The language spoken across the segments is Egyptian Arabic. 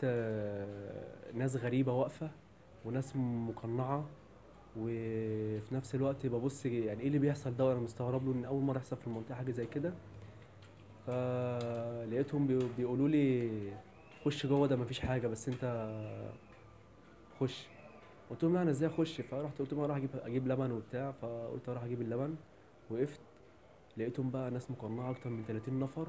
آه، ناس غريبة واقفة وناس مقنعة وفي نفس الوقت ببص يعني ايه اللي بيحصل ده وانا مستغرب له ان اول مرة يحصل في المنطقة حاجة زي كده فلقيتهم بي- بيقولوا لي خش جوه ده مفيش حاجة بس انت خش قلت لهم لا انا ازاي اخش فرحت قلت لهم اروح اجيب اجيب لبن وبتاع فقلت اروح اجيب اللبن وقفت لقيتهم بقى ناس مقنعة اكتر من 30 نفر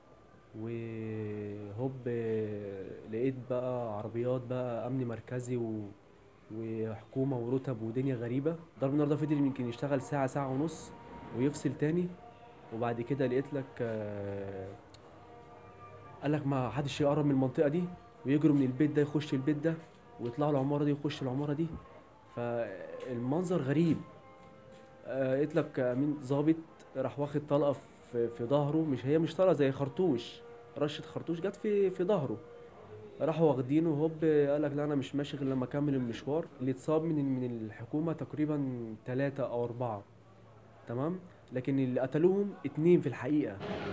وهوب لقيت بقى عربيات بقى امن مركزي و... وحكومة ورتب ودنيا غريبة ضرب النار ده فضل يمكن يشتغل ساعة ساعة ونص ويفصل تاني وبعد كده لقيت لك آه، قال لك ما حدش يقرب من المنطقة دي ويجروا من البيت ده يخش البيت ده ويطلعوا العمارة دي ويخش العمارة دي فالمنظر غريب آه، قلت لك امين ظابط راح واخد طلقة في في ظهره مش هي مش طلقة زي خرطوش رشة خرطوش جت في في ظهره راحوا واخدينه هوب قال لك لا انا مش ماشي غير لما اكمل المشوار اللي اتصاب من من الحكومة تقريبا ثلاثة او اربعة تمام لكن اللي قتلوهم اتنين في الحقيقة